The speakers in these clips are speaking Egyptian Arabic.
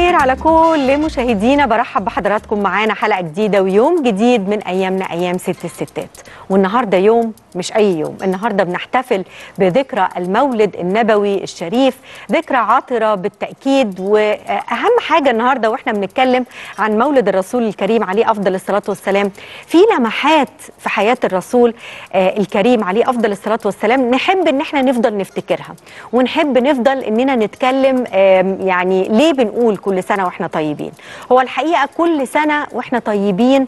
الخير على كل مشاهدينا برحب بحضراتكم معانا حلقه جديده ويوم جديد من ايامنا ايام ست الستات والنهارده يوم مش اي يوم النهارده بنحتفل بذكرى المولد النبوي الشريف ذكرى عاطره بالتاكيد واهم حاجه النهارده واحنا بنتكلم عن مولد الرسول الكريم عليه افضل الصلاه والسلام في لمحات في حياه الرسول آه، الكريم عليه افضل الصلاه والسلام نحب ان احنا نفضل نفتكرها ونحب نفضل اننا نتكلم آم، يعني ليه بنقول كل سنه واحنا طيبين هو الحقيقه كل سنه واحنا طيبين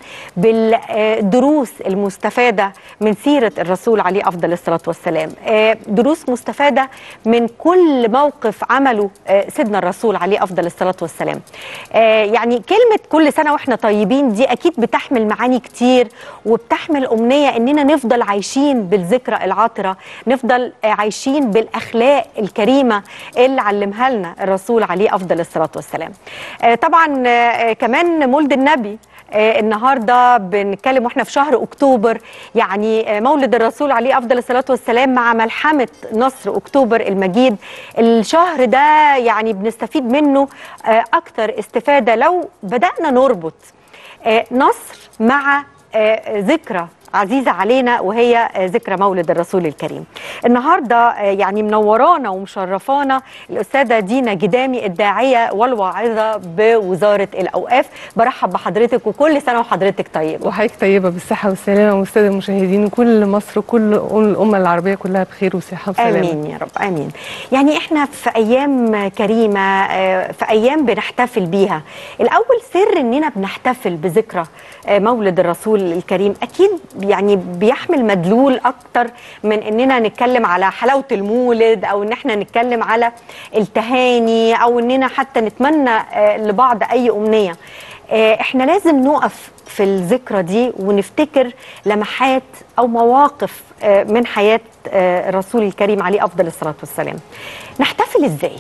بالدروس المستفاده من سيره الرسول عليه افضل الصلاه والسلام آه، دروس مستفاده من كل موقف عمله آه، سيدنا الرسول عليه افضل الصلاه والسلام آه، يعني كلمه كل سنه واحنا طيبين دي اكيد بتحمل معاني كتير وبتحمل امنيه اننا نفضل عايشين بالذكرى العاطره نفضل آه، عايشين بالاخلاق الكريمه اللي علمها لنا الرسول عليه افضل الصلاه والسلام آه، طبعا آه، كمان مولد النبي آه، النهارده بنتكلم واحنا في شهر اكتوبر يعني آه، مولد الرسول عليه افضل الصلاه والسلام مع ملحمه نصر اكتوبر المجيد الشهر ده يعني بنستفيد منه آه، اكتر استفاده لو بدانا نربط آه، نصر مع آه، ذكرى عزيزة علينا وهي آه، ذكرى مولد الرسول الكريم النهاردة آه، يعني منورانا ومشرفانا الأستاذة دينا جدامي الداعية والواعظة بوزارة الأوقاف برحب بحضرتك وكل سنة وحضرتك طيبة وحضرتك طيبة بالصحة والسلامة والسادة المشاهدين وكل مصر كل الأمة العربية كلها بخير وصحة وسلامة امين يا رب امين يعني احنا في ايام كريمه آه، في ايام بنحتفل بيها الاول سر اننا بنحتفل بذكرى آه، مولد الرسول الكريم اكيد يعني بيحمل مدلول اكتر من اننا نتكلم على حلاوه المولد او ان احنا نتكلم على التهاني او اننا حتى نتمنى آه، لبعض اي امنيه آه، احنا لازم نقف في الذكرى دي ونفتكر لمحات او مواقف آه، من حياه آه، الرسول الكريم عليه افضل الصلاه والسلام نحتفل ازاي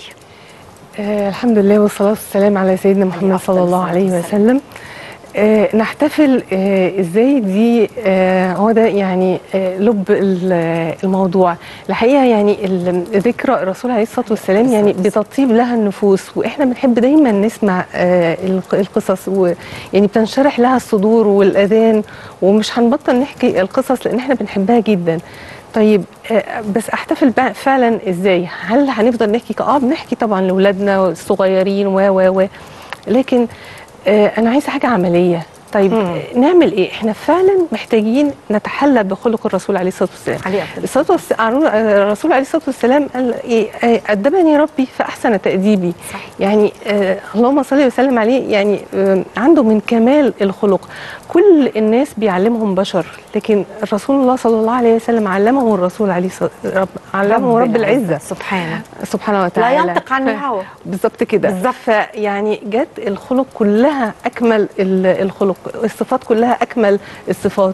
آه الحمد لله والصلاة والسلام على سيدنا عليه محمد أفضل صلى الله الصلاة عليه والسلام. وسلم آه نحتفل آه ازاي دي آه هو ده يعني آه لب ال- الموضوع الحقيقه يعني ال- ذكرى الرسول عليه الصلاه والسلام يعني بتطيب لها النفوس واحنا بنحب دايما نسمع آه الق- القصص ويعني بتنشرح لها الصدور والاذان ومش هنبطل نحكي القصص لان احنا بنحبها جدا طيب آه، بس احتفل بقى فعلا ازاي هل هنفضل نحكي ك- اه بنحكي طبعا لاولادنا الصغيرين و و و لكن آه، انا عايزه حاجه عمليه طيب مم. آه، نعمل ايه احنا فعلا محتاجين نتحلى بخلق الرسول عليه الصلاه والسلام عليه افضل الصلاة والس- آه، الرسول عليه الصلاة والسلام قال إيه آه، أدبني ربي فأحسن تأديبي صح. يعني آه اللهم صل وسلم عليه يعني آه عنده من كمال الخلق كل الناس بيعلمهم بشر لكن الرسول الله صلى الله عليه وسلم علمه الرسول عليه الصلاة رب علمه رب العزة سبحانه سبحانه لا وتعالى ينطق عن ف- الهوى بالظبط كده بالظبط. فيعني جت الخلق كلها اكمل ال- الخلق الصفات كلها اكمل الصفات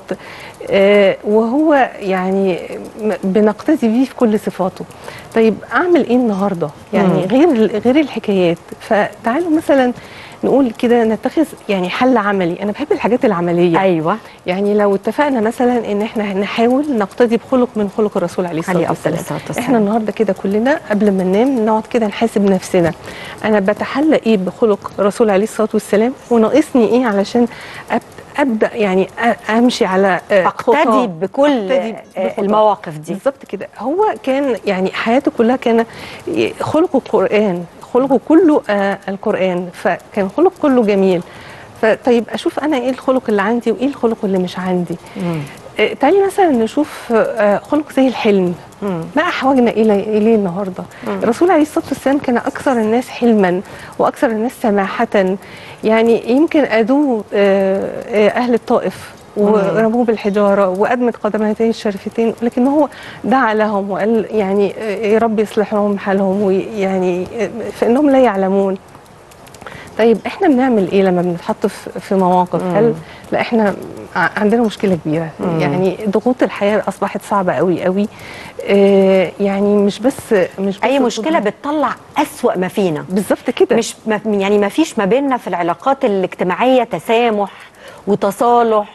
آه وهو يعني م- بنقتدي بيه في كل صفاته طيب اعمل ايه النهارده يعني مم. غير ال- غير الحكايات فتعالوا مثلا نقول كده نتخذ يعني حل عملي انا بحب الحاجات العمليه ايوه يعني لو اتفقنا مثلا ان احنا نحاول نقتدي بخلق من خلق الرسول عليه الصلاه عليه افضل والسلام الصلاه والسلام احنا النهارده كده كلنا قبل ما ننام نقعد كده نحاسب نفسنا انا بتحلى ايه بخلق الرسول عليه الصلاه والسلام وناقصني ايه علشان أب- ابدا يعني أ- امشي على آه، اقتدي خطاه. بكل أقتدي آه، بخطاه. المواقف دي بالظبط كده هو كان يعني حياته كلها كان خلقه القرآن خلقه كله آه القرآن فكان خلق كله جميل فطيب اشوف انا ايه الخلق اللي عندي وايه الخلق اللي مش عندي مم. آه تعالي مثلا نشوف آه خلق زي الحلم مم. ما احوجنا الى اليه النهارده مم. الرسول عليه الصلاه والسلام كان اكثر الناس حلما واكثر الناس سماحه يعني يمكن ادوه آه، آه، اهل الطائف ورموه بالحجاره وادمت قدمتيه الشريفتين لكن هو دعا لهم وقال يعني آه، يا رب يصلح لهم حالهم ويعني آه، فانهم لا يعلمون طيب احنا بنعمل ايه لما بنتحط في في مواقف مم. هل لا احنا ع- عندنا مشكله كبيره مم. يعني ضغوط الحياه اصبحت صعبه قوي قوي آه يعني مش بس مش بس اي مشكله الضغوط. بتطلع اسوا ما فينا بالظبط كده مش ما يعني ما فيش ما بيننا في العلاقات الاجتماعيه تسامح وتصالح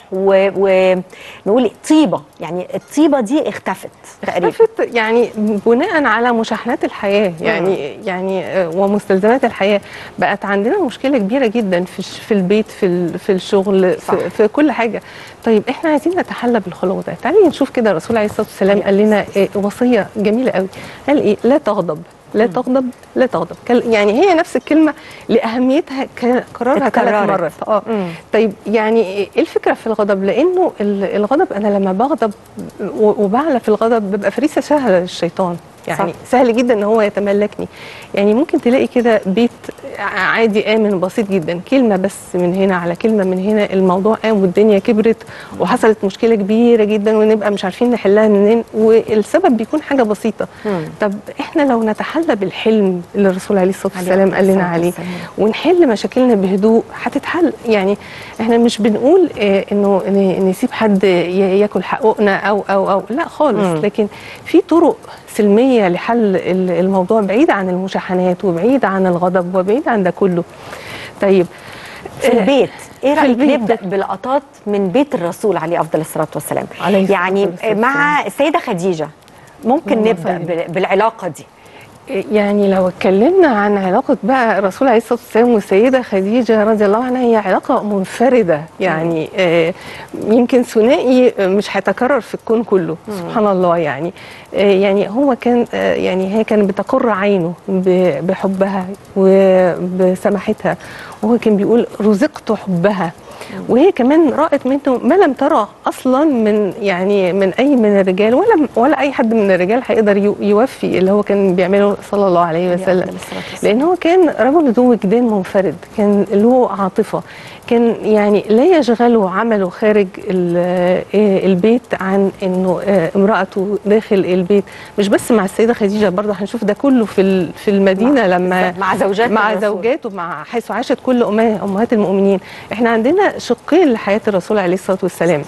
ونقول طيبه يعني الطيبه دي اختفت تقريبا اختفت يعني بناء على مشاحنات الحياه يعني يعني آه، ومستلزمات الحياه بقت عندنا مشكله كبيره جدا في الش- في البيت في ال- في الشغل صح. في, في كل حاجه طيب احنا عايزين نتحلى بالخلق ده تعالي نشوف كده الرسول عليه الصلاه والسلام قال لنا آه، وصيه جميله قوي قال ايه لا تغضب لا تغضب لا تغضب كل- يعني هي نفس الكلمه لاهميتها ك- كررها ثلاث اتكررت. مرات اه مم. طيب يعني ايه الفكره في الغضب لانه ال- الغضب انا لما بغضب و- وبعلى في الغضب ببقى فريسه سهله للشيطان يعني صح. سهل جدا ان هو يتملكني يعني ممكن تلاقي كده بيت عادي امن بسيط جدا كلمه بس من هنا على كلمه من هنا الموضوع قام والدنيا كبرت وحصلت مشكله كبيره جدا ونبقى مش عارفين نحلها منين والسبب بيكون حاجه بسيطه مم. طب احنا لو نتحلى بالحلم اللي الرسول عليه الصلاه عليه والسلام قال لنا الصلاة عليه والسلام. ونحل مشاكلنا بهدوء هتتحل يعني احنا مش بنقول اه انه ن- نسيب حد ي- ياكل حقوقنا او او او لا خالص مم. لكن في طرق سلميه لحل ال- الموضوع بعيد عن المشاحنات وبعيد عن الغضب وبعيد عن ده كله طيب في آه، البيت ايه في رايك البيت. نبدا بلقطات من بيت الرسول عليه افضل الصلاه والسلام عليه الصلاة يعني والسلام. مع السيده خديجه ممكن اللهم نبدا صل. بال- بالعلاقه دي يعني لو اتكلمنا عن علاقة بقى الرسول عليه الصلاة والسلام والسيدة خديجة رضي الله عنها هي علاقة منفردة يعني آه يمكن ثنائي مش هيتكرر في الكون كله سبحان الله يعني آه يعني هو كان آه يعني هي كانت بتقر عينه ب- بحبها وبسماحتها وهو كان بيقول رزقت حبها وهي كمان رأت منه ما لم ترى اصلا من يعني من اي من الرجال ولا ولا اي حد من الرجال هيقدر يو- يوفي اللي هو كان بيعمله صلى الله عليه وسلم أفضل الصلاة والسلام. لان هو كان رجل ذو وجدان منفرد كان له عاطفه كان يعني لا يشغله عمله خارج ال- آه، البيت عن انه آه، امراته داخل البيت مش بس مع السيده خديجه برضه هنشوف ده كله في ال- في المدينه مع- لما مع زوجات مع الرسول. زوجاته مع حيث عاشت كل أمها- امهات المؤمنين احنا عندنا شقين لحياه الرسول عليه الصلاه والسلام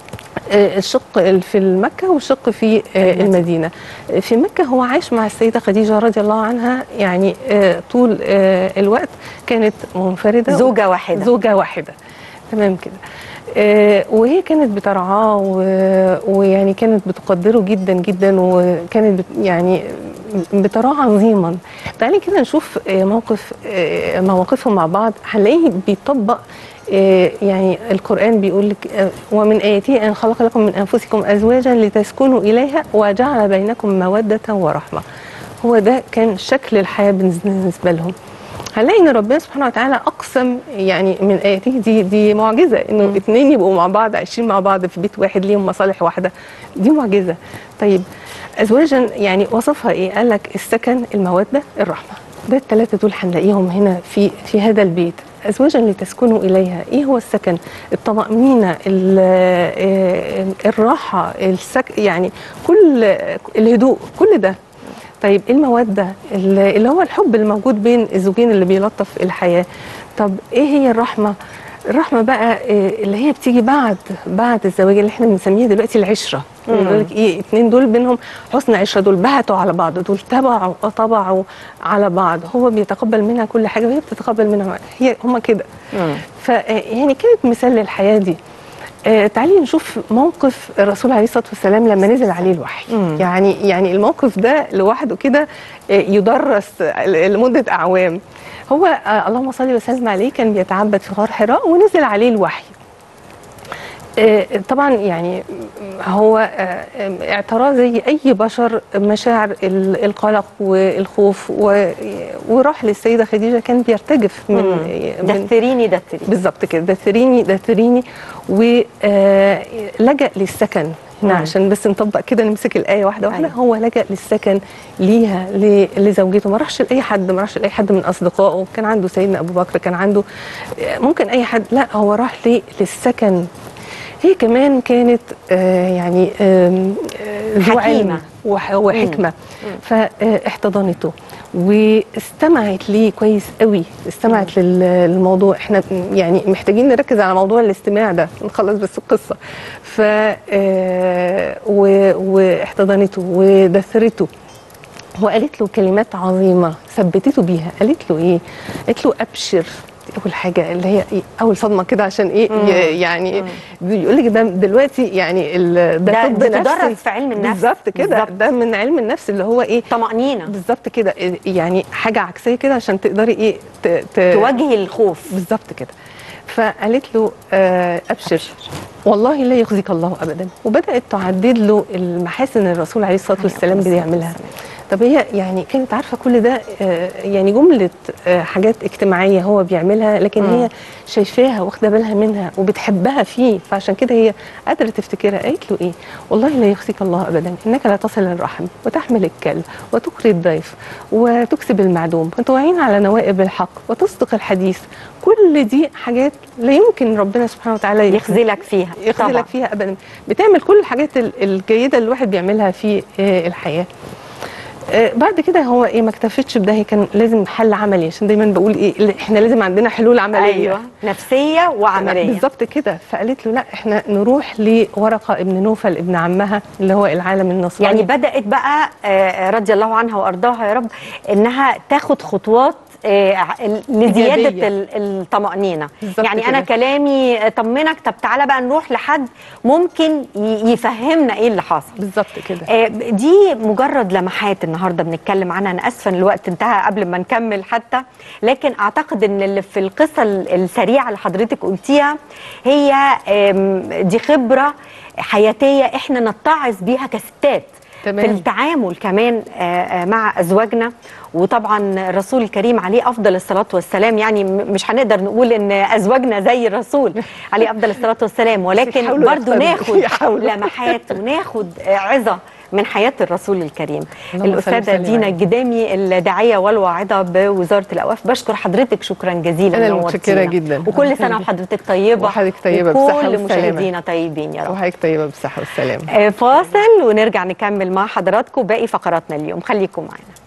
آه، الشق ال- في مكة والشق في آه، المدينة آه، في مكة هو عاش مع السيدة خديجة رضي الله عنها يعني آه، طول آه، الوقت كانت منفردة زوجة واحدة. زوجة واحدة تمام كده آه، وهي كانت بترعاه و- ويعني كانت بتقدره جدا جدا وكانت بت يعني بترعاه عظيما تعالي كده نشوف آه، موقف آه، مواقفهم مع بعض هنلاقيه بيطبق آه، يعني القرآن بيقول لك آه، ومن آياته أن خلق لكم من أنفسكم أزواجا لتسكنوا إليها وجعل بينكم مودة ورحمة هو ده كان شكل الحياة بالنسبة لهم هنلاقي ان ربنا سبحانه وتعالى اقسم يعني من اياته دي دي معجزه انه اتنين يبقوا مع بعض عايشين مع بعض في بيت واحد ليهم مصالح واحده دي معجزه طيب ازواجا يعني وصفها ايه قال لك السكن الموده الرحمه ده الثلاثه دول هنلاقيهم هنا في في هذا البيت ازواجا لتسكنوا اليها ايه هو السكن الطمانينه ال- آه، الراحه السك يعني كل الهدوء كل ده طيب ايه الموده اللي اللي هو الحب الموجود بين الزوجين اللي بيلطف الحياه طب ايه هي الرحمه الرحمه بقى إيه اللي هي بتيجي بعد بعد الزواج اللي احنا بنسميها دلوقتي العشره يقول لك ايه اتنين دول بينهم حسن عشره دول بهتوا على بعض دول تبعوا طبعوا على بعض هو بيتقبل منها كل حاجه وهي بتتقبل منها هي هما كده ف يعني كانت مثال للحياه دي آه تعالي نشوف موقف الرسول عليه الصلاه والسلام لما نزل عليه الوحي يعني يعني الموقف ده لوحده كده آه يدرس لمده اعوام هو آه اللهم صل وسلم عليه كان بيتعبد في غار حراء ونزل عليه الوحي آه، طبعا يعني هو آه، اعتراه زي اي بشر مشاعر ال- القلق والخوف و- وراح للسيده خديجه كان بيرتجف من من دثريني دثريني بالظبط كده دثريني دثريني ولجأ للسكن هنا مم. عشان بس نطبق كده نمسك الآية واحدة واحدة أيوة. هو لجأ للسكن ليها ل- لزوجته ما راحش لأي حد ما راحش لأي حد من أصدقائه كان عنده سيدنا أبو بكر كان عنده ممكن أي حد لا هو راح ليه للسكن هي كمان كانت آه، يعني آم، آه، ذو حكيمة. علم وح- وحكمة فاحتضنته واستمعت ليه كويس قوي استمعت لل- للموضوع احنا يعني محتاجين نركز على موضوع الاستماع ده نخلص بس القصة ف آه، و- واحتضنته ودثرته وقالت له كلمات عظيمة ثبتته بيها قالت له ايه قالت له ابشر اول حاجه اللي هي إيه اول صدمه كده عشان ايه ي- يعني بيقول لك ده دلوقتي يعني ال- ده ده طب بتدرس نفسي في علم النفس. بالظبط كده بالظبط. ده من علم النفس اللي هو ايه طمأنينة بالظبط كده إيه يعني حاجه عكسيه كده عشان تقدري ايه ت... ت... تواجهي الخوف بالظبط كده فقالت له آه ابشر والله لا يخزيك الله ابدا وبدات تعدد له المحاسن الرسول عليه الصلاه والسلام بيعملها طب هي يعني كانت عارفه كل ده آه يعني جمله آه حاجات اجتماعيه هو بيعملها لكن مم. هي شايفاها واخده بالها منها وبتحبها فيه فعشان كده هي قادره تفتكرها قالت له ايه والله لا يخزيك الله ابدا انك لا تصل الرحم وتحمل الكلب وتقري الضيف وتكسب المعدوم وتعين على نوائب الحق وتصدق الحديث كل دي حاجات لا يمكن ربنا سبحانه وتعالى يخذلك فيها طبعاً. يخذلك فيها ابدا بتعمل كل الحاجات ال- الجيده اللي الواحد بيعملها في آه، الحياه آه، بعد كده هو ايه ما اكتفتش بده هي كان لازم حل عملي عشان دايما بقول ايه احنا لازم عندنا حلول عمليه ايوه نفسيه وعمليه بالظبط كده فقالت له لا احنا نروح لورقه ابن نوفل ابن عمها اللي هو العالم النصراني يعني بدات بقى آه، رضي الله عنها وارضاها يا رب انها تاخد خطوات آه، ع- لزياده إيجابية. ال- الطمانينه بالظبط يعني انا كده. كلامي آه، طمنك طب تعالى بقى نروح لحد ممكن ي- يفهمنا ايه اللي حاصل بالظبط كده آه، دي مجرد لمحات النهارده بنتكلم عنها انا اسفه ان الوقت انتهى قبل ما نكمل حتى لكن اعتقد ان اللي في القصه ال- السريعه اللي حضرتك قلتيها هي آم، دي خبره حياتيه احنا نتعظ بيها كستات تمام. في التعامل كمان آه، آه، مع ازواجنا وطبعا الرسول الكريم عليه افضل الصلاه والسلام يعني م- مش هنقدر نقول ان ازواجنا زي الرسول عليه افضل الصلاه والسلام ولكن يحاولوا برضو يحترموا. ناخد يحاولوا. لمحات وناخد آه، عظه من حياه الرسول الكريم اللهم صل الاستاذه وسلم دينا عليه. الجدامي الداعيه والواعظه بوزاره الاوقاف بشكر حضرتك شكرا جزيلا أنا نورتينا. متشكرة جدا. وكل سنه وحضرتك طيبه وحضرتك طيبة بالصحة وكل والسلامة. مشاهدينا طيبين يا رب وحضرتك طيبه بالصحه والسلامه آه، فاصل ونرجع نكمل مع حضراتكم باقي فقراتنا اليوم خليكم معنا